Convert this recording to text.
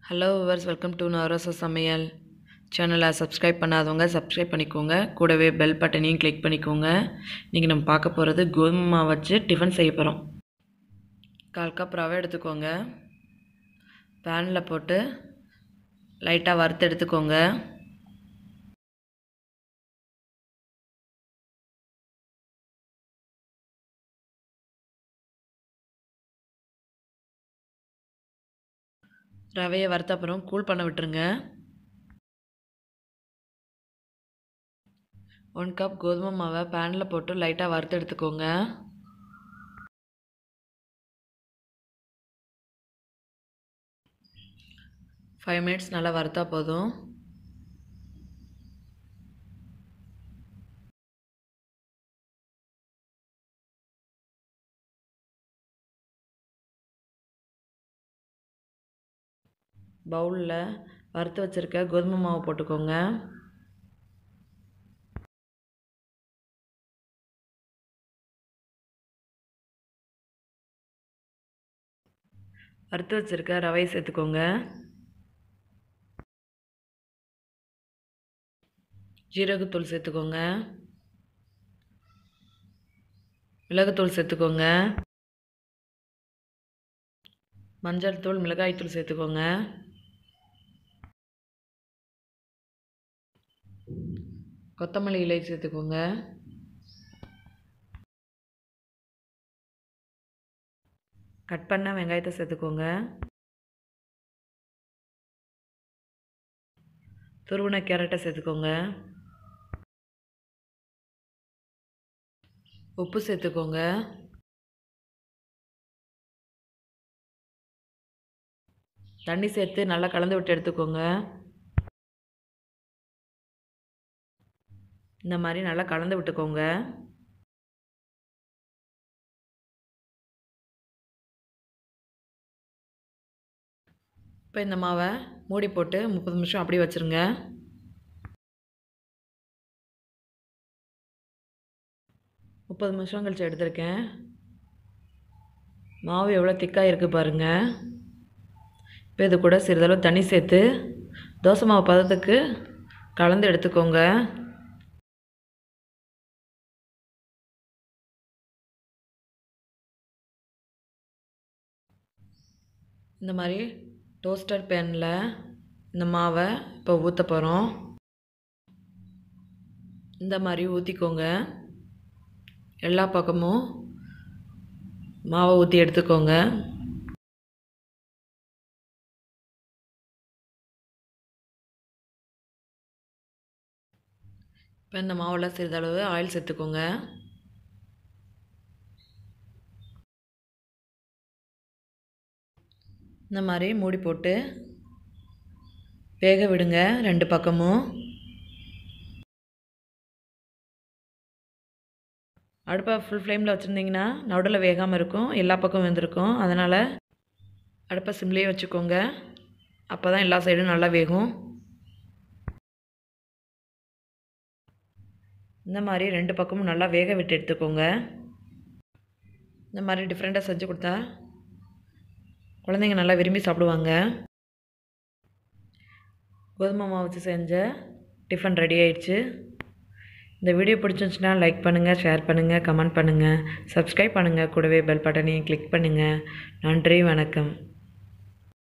hello viewers welcome to நவரச சமையல் சேனலை சப்ஸ்கிரைப் பண்ணாதவங்க சப்ஸ்கிரைப் பண்ணிக்கோங்க கூடவே பெல் பட்டனையும் கிளிக் பண்ணிக்கோங்க இன்றைக்கி நம்ம பார்க்க போகிறது கோதுமை மாவு வச்சு டிஃபன் செய்ய போகிறோம் கால் கப் ரவை எடுத்துக்கோங்க பேனில் போட்டு லைட்டாக வறுத்து எடுத்துக்கோங்க ரவையை வறுத்த அப்புறம் கூல் பண்ண விட்டுருங்க ஒன் கப் கோதுமை மாவை பேனில் போட்டு லைட்டாக வறுத்து எடுத்துக்கோங்க ஃபைவ் மினிட்ஸ் நல்லா வறுத்தா போதும் பவுலில் வறுத்து வச்சுருக்க கோதுமை மாவு போட்டுக்கோங்க வறுத்து வச்சுருக்க ரவையை சேர்த்துக்கோங்க ஜீரகத்தூள் சேர்த்துக்கோங்க மிளகுத்தூள் சேர்த்துக்கோங்க மஞ்சள் தூள் மிளகாய் தூள் சேர்த்துக்கோங்க கொத்தமல்லி இலை சேர்த்துக்கோங்க கட் பண்ண வெங்காயத்தை சேர்த்துக்கோங்க துருவின கேரட்டை சேர்த்துக்கோங்க உப்பு சேர்த்துக்கோங்க தண்ணி சேர்த்து நல்லா கலந்து விட்டு எடுத்துக்கோங்க இந்த மாதிரி நல்லா கலந்து விட்டுக்கோங்க இப்போ இந்த மாவை மூடி போட்டு முப்பது நிமிஷம் அப்படியே வச்சுருங்க முப்பது நிமிஷம் கழிச்சு எடுத்திருக்கேன் மாவு எவ்வளோ திக்காக இருக்குது பாருங்கள் இப்போ இது கூட சிறிதளவு தண்ணி சேர்த்து தோசை மாவு பதத்துக்கு கலந்து எடுத்துக்கோங்க இந்த மாதிரி டோஸ்டர் பேனில் இந்த மாவை இப்போ ஊற்ற போகிறோம் இந்த மாதிரி ஊற்றிக்கோங்க எல்லா பக்கமும் மாவை ஊற்றி எடுத்துக்கோங்க இப்போ இந்த மாவில் சிறிதளவு ஆயில் சேர்த்துக்கோங்க இந்த மாதிரி மூடி போட்டு வேக விடுங்க ரெண்டு பக்கமும் அடுப்பை ஃபுல் ஃப்ளேமில் வச்சுருந்தீங்கன்னா நடுவில் வேகாமல் இருக்கும் எல்லா பக்கமும் வெந்திருக்கும் அதனால் அடுப்பை சிம்லேயே வச்சுக்கோங்க அப்போ தான் எல்லா சைடும் நல்லா வேகும் இந்த மாதிரி ரெண்டு பக்கமும் நல்லா வேக விட்டு எடுத்துக்கோங்க இந்த மாதிரி டிஃப்ரெண்ட்டாக செஞ்சு கொடுத்தா குழந்தைங்க நல்லா விரும்பி சாப்பிடுவாங்க கோதுமை மாவு வச்சு செஞ்ச டிஃபன் ரெடி ஆயிடுச்சு இந்த வீடியோ பிடிச்சிருந்துச்சுன்னா லைக் பண்ணுங்கள் ஷேர் பண்ணுங்கள் கமெண்ட் பண்ணுங்கள் சப்ஸ்கிரைப் பண்ணுங்கள் கூடவே பெல் பட்டனையும் கிளிக் பண்ணுங்கள் நன்றி வணக்கம்